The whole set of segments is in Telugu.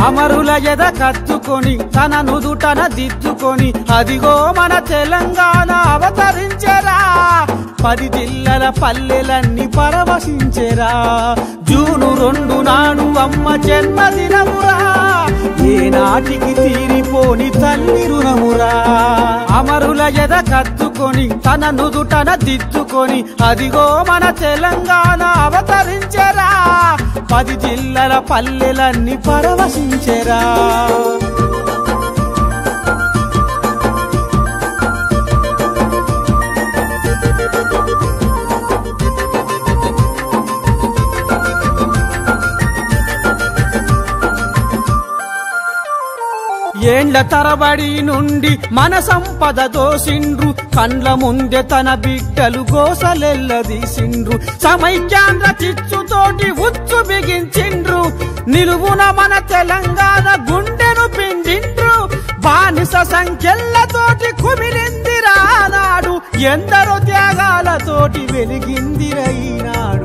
అమరుల ఎద కత్తుకొని తన నుదుటన దిద్దుకొని అదిగో మన తెలంగాణ అవతరించెరా పది జిల్లల పల్లెలన్నీ పరవశించెరా జూను రెండు నాడు అమ్మ జన్మదినమురా ఏనాటికి తీరిపోని తల్లి రుణమురా అమరుల ఎద కత్తుకొని తన నుదుటన దిద్దుకొని అదిగో మన తెలంగాణ అవతరించెరా పది జిల్లల పల్లెలన్నీ పరవశించెరా ఏండ్ల తరబడి నుండి మన సంపద దోసిండ్రు కండ్ల ముందే తన బిడ్డలు గోసలెల్లదీసిండ్రు సమైక్యాంధ్ర చిచ్చుతోటి ఉచ్చు బిగించిండ్రు నిలువున మన తెలంగాణ గుండెను పిండిండ్రు బానిస సంఖ్యలతోటి కుమిలిందిరా నాడు ఎందరో త్యాగాలతోటి వెలిగిందిరైనాడు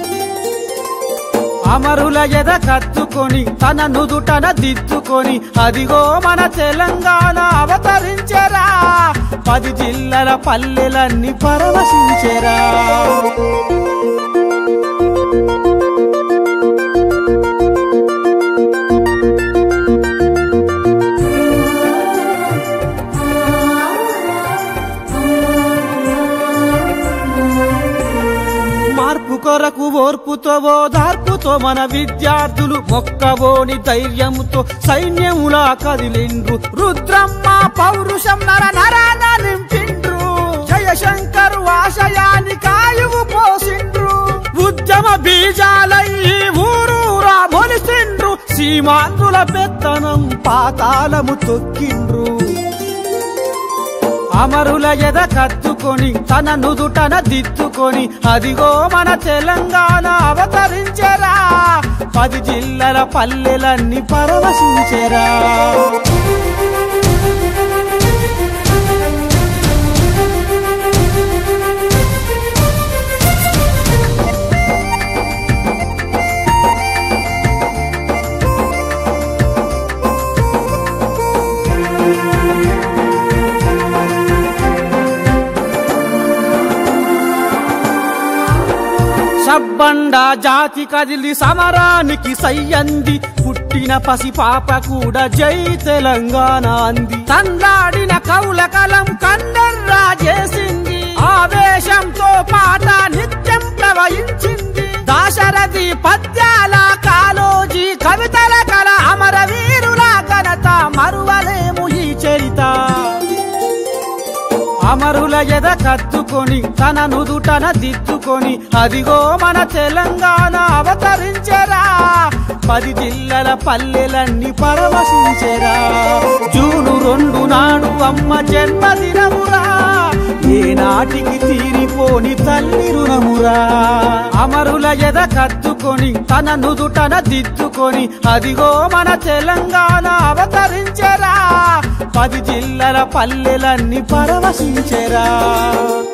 అమరుల ఎద కత్తుకొని తన నుదుటన దిద్దుకొని అదిగో మన తెలంగాణ అవతరించెరా పది జిల్లల పల్లెలన్నీ పరవశించెరా మార్పు కొరకు ఓర్పుతో ఓదార్పుతో మన విద్యార్థులు మొక్కబోని ధైర్యంతో సైన్యములా కదిలిండ్రు రుద్రమ్మ పౌరుషం నర నరాన నింపిండ్రు జయశంకర్ ఆశయాన్ని కాయువు పోసిండ్రు ఉద్యమ బీజాలయ్యి ఊరూరా మొలిసిండ్రు సీమాంధ్రుల పెత్తనం పాతాళము తొక్కిండ్రు అమరుల ఎద కత్తుకొని తన నుదుటన దిద్దుకొని అదిగో మన తెలంగాణ అవతరించెరా పది జిల్లల పల్లెలన్నీ పరవశించెరా సబ్బండ జాతి కదిలి సమరానికి సయ్యంది పుట్టిన పసి పాప కూడా జై తెలంగాణ అంది తండ్రాడిన కౌల కలం కండర్రా చేసింది ఆవేశంతో పాట నిత్యం ప్రవహించింది దాశరథి పద్యాల కాలోజీ కవితల కల అమరవీరుల ఘనత మరువలేము ఈ చరిత అమరుల ఎద కత్తుకొని తన నుదుటన దిద్దుకొని అదిగో మన తెలంగాణ అవతరించెరా పది జిల్లల పల్లెలన్నీ పరవశించెరా జూను రెండు నాడు అమ్మ జన్మదినమురా ఏనాటికి తీరిపోని తల్లి రుణమురా అమరుల ఎద కత్తుకొని తన నుదుటన దిద్దుకొని అదిగో మన తెలంగాణ అవతరించెరా పది జిల్లల పల్లెలన్నీ పరవశించెరా